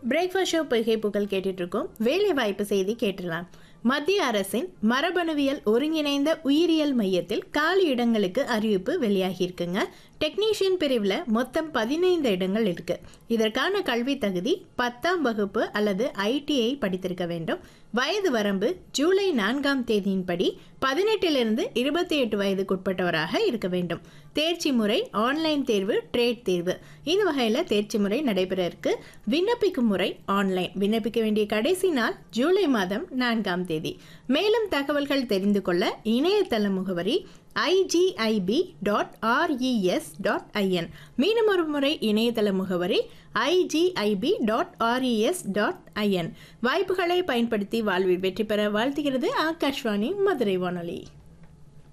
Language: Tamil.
பிரேக்ஃபாஸ்ட் ஷோ பொய்கை புகழ் கேட்டுட்டு இருக்கோம் வேலை வாய்ப்பு செய்தி கேட்டுடலாம் மத்திய அரசின் மரபணுவியல் ஒருங்கிணைந்த உயிரியல் மையத்தில் காலி இடங்களுக்கு அறிவிப்பு வெளியாகியிருக்குங்க டெக்னீஷியன் பிரிவில் மொத்தம் பதினைந்து இடங்கள் இருக்கு இதற்கான கல்வி தகுதி பத்தாம் வகுப்பு அல்லது ஐடிஐ படித்திருக்க வேண்டும் வயது வரம்பு ஜூலை நான்காம் தேதியின்படி பதினெட்டிலிருந்து இருபத்தி எட்டு வயதுக்குட்பட்டவராக இருக்க வேண்டும் தேர்ச்சி முறை ஆன்லைன் தேர்வு ட்ரேட் தேர்வு இந்த வகையில் தேர்ச்சி முறை நடைபெற இருக்கு விண்ணப்பிக்கும் முறை ஆன்லைன் விண்ணப்பிக்க வேண்டிய கடைசி நாள் ஜூலை மாதம் நான்காம் தேதி மேலும் தகவல்கள் தெரிந்து கொள்ள இணையதள முகவரி IGIB dot RES dot IN மீண்டும் ஒரு முறை இணையதள முகவரி IGIB dot RES dot IN வாய்ப்புகளை பயன்படுத்தி வாழ்வில் வெற்றி பெற வாழ்த்துகிறது ஆகாஷ்வாணி மதுரை வானொலி